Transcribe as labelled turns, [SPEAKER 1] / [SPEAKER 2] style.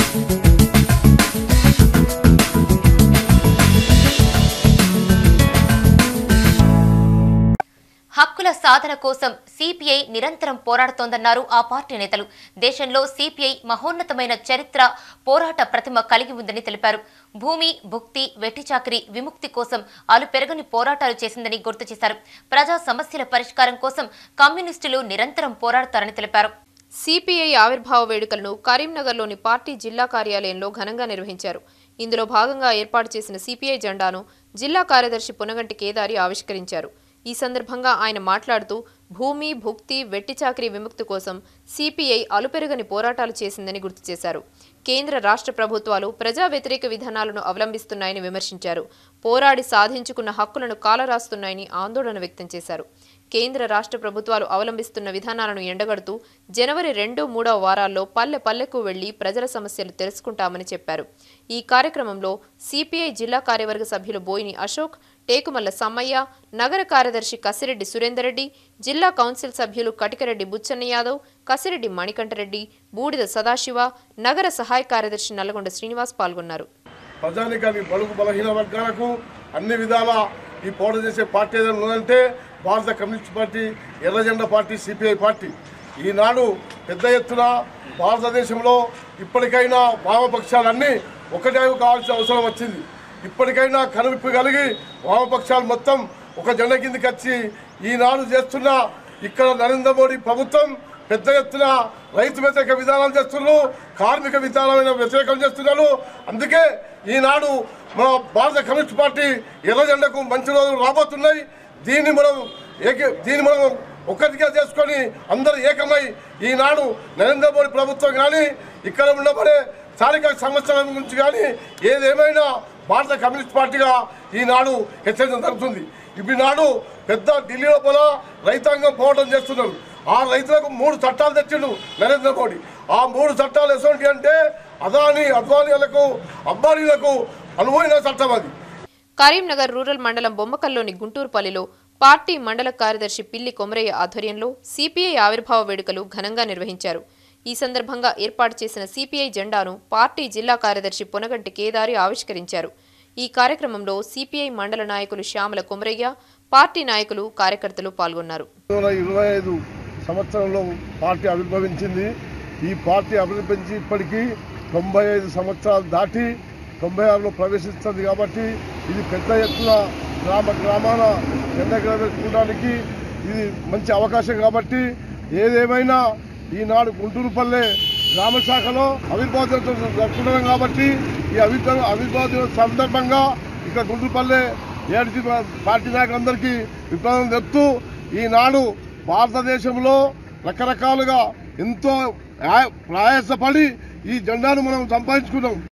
[SPEAKER 1] హక్కుల సాధన కోసం సిపిఐ నిరంతరం పోరాడుతోందన్నారు ఆ పార్టీ నేతలు దేశంలో సిపిఐ మహోన్నతమైన చరిత్ర పోరాట ప్రతిమ కలిగి ఉందని తెలిపారు భూమి భుక్తి వెట్టిచాకిరి విముక్తి కోసం అలు పెరగని పోరాటాలు చేసిందని గుర్తు చేశారు ప్రజా సమస్యల పరిష్కారం కోసం కమ్యూనిస్టులు నిరంతరం పోరాడతారని తెలిపారు
[SPEAKER 2] సిపిఐ ఆవిర్భావ వేడుకలను కరీంనగర్లోని పార్టీ జిల్లా కార్యాలయంలో ఘనంగా నిర్వహించారు ఇందులో భాగంగా ఏర్పాటు చేసిన సిపిఐ జెండాను జిల్లా కార్యదర్శి పునగంటి కేదారి ఆవిష్కరించారు ఈ సందర్భంగా ఆయన మాట్లాడుతూ భూమి భుక్తి వెట్టిచాకిరి విముక్తి కోసం సిపిఐ అలుపెరుగని పోరాటాలు చేసిందని గుర్తు చేశారు కేంద్ర రాష్ట్ర ప్రభుత్వాలు ప్రజా వ్యతిరేక విధానాలను అవలంబిస్తున్నాయని విమర్శించారు పోరాడి సాధించుకున్న హక్కులను కాలరాస్తున్నాయని ఆందోళన వ్యక్తం చేశారు కేంద్ర రాష్ట్ర ప్రభుత్వాలు అవలంబిస్తున్న విధానాలను ఎండగడుతూ జనవరి రెండు మూడవ వారాల్లో పల్లె పల్లెకు వెళ్లి ప్రజల సమస్యలు తెలుసుకుంటామని చెప్పారు ఈ కార్యక్రమంలో సిపిఐ జిల్లా కార్యవర్గ సభ్యులు బోయిని అశోక్ టేకుమల్ల సమ్మయ్య నగర కార్యదర్శి కసిరెడ్డి సురేందర్ రెడ్డి జిల్లా కౌన్సిల్ సభ్యులు కటికరెడ్డి బుచ్చన్న యాదవ్ కసిరెడ్డి మణికంఠరెడ్డి బూడిద సదాశివ నగర సహాయ కార్యదర్శి నల్లగొండ శ్రీనివాస్ పాల్గొన్నారు
[SPEAKER 3] ప్రజానికానికి బలుగు బలహీన వర్గాలకు అన్ని విధాల ఈ పోటీ చేసే పార్టీ ఏదైనా ఉందంటే భారత కమ్యూనిస్ట్ పార్టీ ఎర్రజెండా పార్టీ సిపిఐ పార్టీ ఈనాడు పెద్ద ఎత్తున భారతదేశంలో ఇప్పటికైనా వామపక్షాలన్నీ ఒకటే కావాల్సిన అవసరం వచ్చింది ఇప్పటికైనా కనువిప్పు కలిగి వామపక్షాలు మొత్తం ఒక జెండా కిందకి వచ్చి ఈనాడు చేస్తున్న ఇక్కడ నరేంద్ర మోడీ ప్రభుత్వం పెద్ద ఎత్తున రైతు వ్యతిరేక విధానాలు చేస్తున్నారు కార్మిక విధానమైన వ్యతిరేకం చేస్తున్నారు అందుకే ఈనాడు మన భారత కమ్యూనిస్ట్ పార్టీ ఎర్ర జెండకు మంచి రోజులు రాబోతున్నాయి దీన్ని మనం ఏక దీన్ని మనం ఒక్కటిగా చేసుకొని అందరూ ఏకమై ఈనాడు నరేంద్ర మోడీ ప్రభుత్వం కానీ ఇక్కడ ఉండబడే స్థానిక సమస్యల గురించి కానీ ఏదేమైనా భారత కమ్యూనిస్ట్ పార్టీగా ఈనాడు హెచ్చరించడం జరుగుతుంది ఇప్పుడు నాడు పెద్ద ఢిల్లీ లోపల రైతాంగం పోవడం చేస్తున్నారు ఆ రైతులకు మూడు చట్టాలు తెచ్చిండు నరేంద్ర మోడీ ఆ మూడు చట్టాలు ఎటువంటి అంటే అదాని అద్వానీలకు అంబానీలకు అనువైన చట్టం అది
[SPEAKER 2] కరీంనగర్ రూరల్ మండలం బొమ్మకల్లోని గుంటూరుపల్లిలో పార్టీ మండల కార్యదర్శి పిల్లి కొమరయ్య ఆధ్వర్యంలో సిపిఐ ఆవిర్భావ వేడుకలు ఘనంగా నిర్వహించారు ఈ సందర్భంగా ఏర్పాటు చేసిన సిపిఐ జెండాను పార్టీ జిల్లా కార్యదర్శి పొనగంటి కేదారి ఆవిష్కరించారు ఈ కార్యక్రమంలో సిపిఐ మండల నాయకులు శ్యామల కొమరయ్య పార్టీ నాయకులు కార్యకర్తలు పాల్గొన్నారు
[SPEAKER 3] పంతొమ్మిది వందల ఇరవై ఐదు సంవత్సరంలో పార్టీ ఆవిర్భవించింది ఈ పార్టీ ఆవిర్భవించి ఇప్పటికీ తొంభై ఐదు సంవత్సరాలు దాటి తొంభై ఆరులో ప్రవేశిస్తుంది కాబట్టి ఇది పెద్ద ఎత్తున గ్రామ గ్రామాన ఎండగలబెట్టుకోవడానికి ఇది మంచి అవకాశం కాబట్టి ఏదేమైనా ఈనాడు గుంటూరుపల్లె గ్రామ శాఖలో ఆవిర్భావ దినోత్సవం జరుపుకుంటున్నాం కాబట్టి ఈ ఆవిర్భావ ఆవిర్భావ దినోత్సవం సందర్భంగా ఇక్కడ గుంటూరుపల్లె ఏడు పార్టీ నాయకులందరికీ విప్లవం చెప్తూ ఈనాడు భారతదేశంలో రకరకాలుగా ఎంతో ప్రయాసపడి ఈ జెండాను మనం సంపాదించుకున్నాం